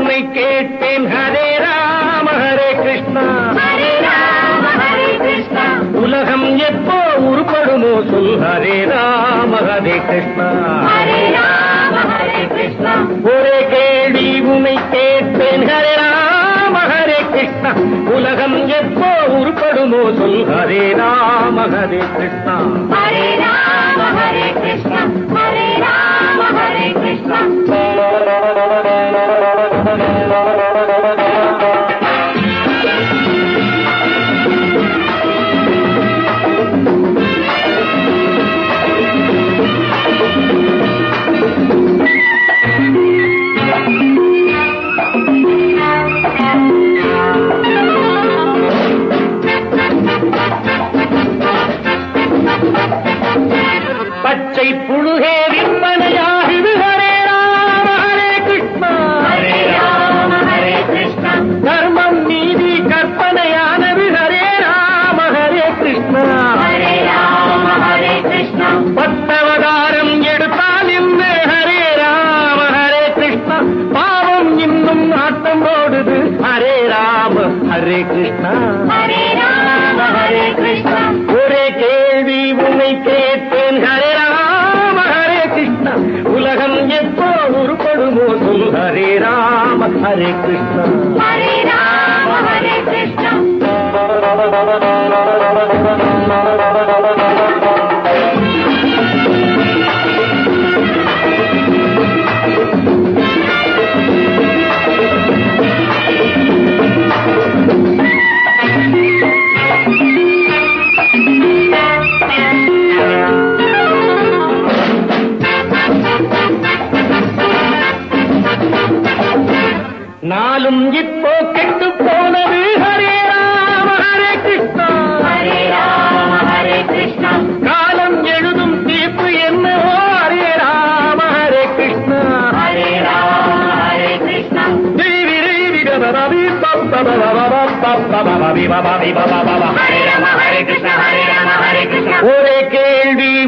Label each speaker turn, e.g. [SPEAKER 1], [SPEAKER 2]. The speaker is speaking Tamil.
[SPEAKER 1] உனை கேட்பேன் ஹரே ராம ஹரே கிருஷ்ணா
[SPEAKER 2] ஹரே ராம ஹரே கிருஷ்ணா
[SPEAKER 1] உலகம் எப்போ உருப்படுமோ சொல் ஹரே ராம ஹரே கிருஷ்ணா
[SPEAKER 2] ஹரே ராம ஹரே கிருஷ்ணா
[SPEAKER 1] ஒரே கேள்வி உனை கேட்பேன் ஹரே ராம ஹரே கிருஷ்ணா உலகம் எப்போ உருப்படுமோ சொல் ஹரே ராம ஹரே கிருஷ்ணா
[SPEAKER 2] ஹரே ராம ஹரே கிருஷ்ணா ஹரே ராம ஹரே கிருஷ்ணா
[SPEAKER 1] பச்சை புழுகே விற்பனையாகுது ஹரே ராம ஹரே கிருஷ்ணா
[SPEAKER 2] ஹரே ராம ஹரே கிருஷ்ணா
[SPEAKER 1] தர்மம் நீதி கற்பனையானது ஹரே ராம ஹரே கிருஷ்ணா
[SPEAKER 2] ஹரே ராம ஹரே கிருஷ்ணா
[SPEAKER 1] பத்தவதாரம் எடுத்தால் என்ன ஹரே ராம ஹரே கிருஷ்ணா பாவம் இன்னும் ஆட்டம் ஓடுது ஹரே ராம ஹரே கிருஷ்ணா
[SPEAKER 2] ஹரே ராம ஹரே கிருஷ்ணா
[SPEAKER 1] ஒரே கேள்வி உன்னை கேட்பேன் ஹரே ராம ஹரே கிருஷ்ணா உலகம் எப்போ உருப்படுமோ சொல் ஹரே ராம ஹரே கிருஷ்ணா
[SPEAKER 2] ஹரே ராம ஹரே கிருஷ்ணா
[SPEAKER 1] நாளும் இப்போ கெட்டு போனது ஹரே ராம ஹரே கிருஷ்ணா
[SPEAKER 2] ஹரே ராம ஹரே கிருஷ்ணா
[SPEAKER 1] காலம் எழுதும் தீர்ப்பு என்னவோ ஹரே ராம ஹரே கிருஷ்ணா
[SPEAKER 2] ஹரே ராம ஹரே கிருஷ்ணா
[SPEAKER 1] தேவி தேவி கதரவி பப்பபபபப பப்பபபபி பபபி பபபப.
[SPEAKER 2] ஹரே ராம ஹரே கிருஷ்ணா ஹரே ராம ஹரே கிருஷ்ணா
[SPEAKER 1] ஒரே கேள்வி